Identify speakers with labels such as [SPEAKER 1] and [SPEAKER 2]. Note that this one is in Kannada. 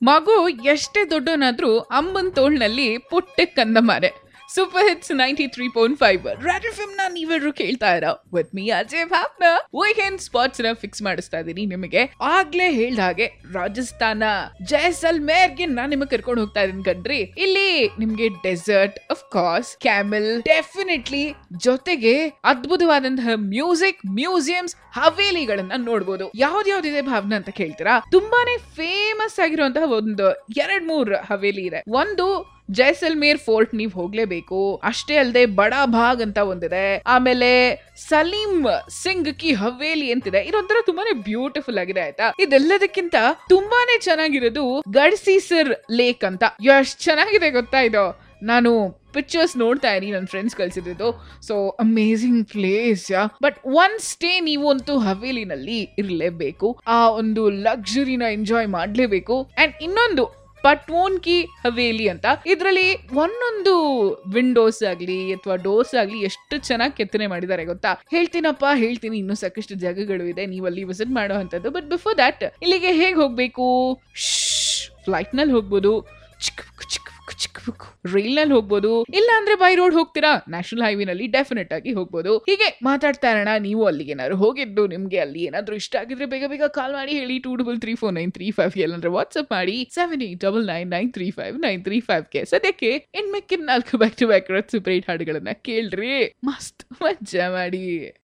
[SPEAKER 1] ಮಗು ಎಷ್ಟೇ ದೊಡ್ಡವನಾದ್ರೂ ಅಮ್ಮನ್ ತೋಳ್ನಲ್ಲಿ ಪುಟ್ಟ ಕಂದಮಾರೆ super hits ninety three point five red FM ನ ನೀವೆಲ್ಲರೂ ಕೇಳ್ತಾ ಇರೋ with me Ajay Bhavna weekend spots ನ ಫಿಕ್ಸ್ ಮಾಡಿಸ್ತಾ ಇದೀನಿ ನಿಮಗೆ ಆಗ್ಲೇ ಹೇಳ್ದ ಹಾಗೆ ರಾಜಸ್ಥಾನ ಜೈಸಲ್ಮೇರ್ಗೆ ನಾನ್ ನಿಮಗೆ ಕರ್ಕೊಂಡು ಹೋಗ್ತಾ ಇದೀನಿ ಕಣ್ರಿ ಇಲ್ಲಿ ನಿಮ್ಗೆ desert of course camel definitely ಜೊತೆಗೆ ಅದ್ಭುತವಾದಂತಹ ಮ್ಯೂಸಿಕ್ ಮ್ಯೂಸಿಯಂಸ್ ಹವೇಲಿಗಳನ್ನ ನೋಡ್ಬೋದು ಯಾವ್ದು ಯಾವ್ದಿದೆ ಭಾವನ ಅಂತ ಕೇಳ್ತೀರಾ ತುಂಬಾನೇ ಫೇಮಸ್ ಆಗಿರುವಂತಹ ಒಂದು ಎರಡ್ ಮೂರ್ ಹವೇಲಿ ಇದೆ ಒಂದು ಜೈಸಲ್ಮೇರ್ ಫೋರ್ಟ್ ನೀವ್ ಹೋಗ್ಲೇಬೇಕು ಅಷ್ಟೇ ಅಲ್ಲದೆ ಬಡಾ ಭಾಗ್ ಅಂತ ಒಂದಿದೆ ಆಮೇಲೆ ಸಲೀಂ ಸಿಂಗ್ ಕಿ ಹವೇಲಿ ಅಂತಿದೆ ಇದೊಂಥರ ತುಂಬಾನೇ ಬ್ಯೂಟಿಫುಲ್ ಆಗಿದೆ ಆಯ್ತಾ ಇದೆಲ್ಲದಕ್ಕಿಂತ ತುಂಬಾನೇ ಚೆನ್ನಾಗಿರೋದು ಗಡ್ಸೀಸರ್ ಲೇಕ್ ಅಂತ ಎಷ್ಟ್ ಚೆನ್ನಾಗಿದೆ ಗೊತ್ತಾ ಇದು ನಾನು ಪಿಕ್ಚರ್ಸ್ ನೋಡ್ತಾ ಇರಿ ನನ್ನ ಫ್ರೆಂಡ್ಸ್ ಕಳ್ಸಿದ್ದು so amazing place but one stay ನೀವು ಅಂತೂ ಹವೇಲಿನಲ್ಲಿ ಇರಲೇಬೇಕು ಆ ಒಂದು ಲಕ್ಸುರಿನ ಎಂಜಾಯ್ ಮಾಡಲೇಬೇಕು ಅಂಡ್ ಇನ್ನೊಂದು ಪಟ್ವೋನ್ ಕಿ ಹವೇಲಿ ಅಂತ ಇದರಲ್ಲಿ ಒಂದೊಂದು ವಿಂಡೋಸ್ ಆಗ್ಲಿ ಅಥವಾ ಡೋರ್ಸ್ ಆಗ್ಲಿ ಎಷ್ಟು ಚೆನ್ನಾಗಿ ಕೆತ್ತನೆ ಮಾಡಿದ್ದಾರೆ ಗೊತ್ತಾ ಹೇಳ್ತೀನಪ್ಪ ಹೇಳ್ತೀನಿ ಇನ್ನೂ ಸಾಕಷ್ಟು ಜಾಗಗಳು ಇದೆ ನೀವು ಅಲ್ಲಿ ವಿಸಿಟ್ ಮಾಡೋ ಅಂಥದ್ದು ಬಟ್ ಬಿಫೋರ್ ದಟ್ ಇಲ್ಲಿಗೆ ಹೇಗೆ ಹೋಗ್ಬೇಕು ಫ್ಲೈಟ್ ನಲ್ಲಿ ಹೋಗ್ಬೋದು ಚಿಕ್ಕ ಚಿಕ್ಕ ಚಿಕ್ಕ ರೈಲ್ ನಲ್ಲಿ ಹೋಗ್ಬೋದು ಇಲ್ಲ ಅಂದ್ರೆ ಬೈ ರೋಡ್ ಹೋಗ್ತೀರಾ ನ್ಯಾಷನಲ್ ಹೈವೇ ನಲ್ಲಿ ಡೆಫಿನೆಟ್ ಆಗಿ ಹೋಗ್ಬೋದು ಹೀಗೆ ಮಾತಾಡ್ತಾ ಇರೋಣ ನೀವು ಅಲ್ಲಿಗೆ ಏನಾದ್ರು ಹೋಗಿದ್ದು ನಿಮ್ಗೆ ಅಲ್ಲಿ ಏನಾದ್ರು ಇಷ್ಟ ಆಗಿದ್ರೆ ಬೇಗ ಬೇಗ ಕಾಲ್ ಮಾಡಿ ಹೇಳಿ two double three four nine three five ಎಲ್ಲಂದ್ರೆ ವಾಟ್ಸ್ಆಪ್ ಮಾಡಿ seven eight double nine nine three five nine three five ಗೆ ಸದ್ಯಕ್ಕೆ ಇನ್ ಮೆಕ್ಕಿನ ನಾಲ್ಕು back to back super eight ಹಾಡುಗಳನ್ನ ಕೇಳ್ರಿ ಮಸ್ತ್ ಮಜಾ ಮಾಡಿ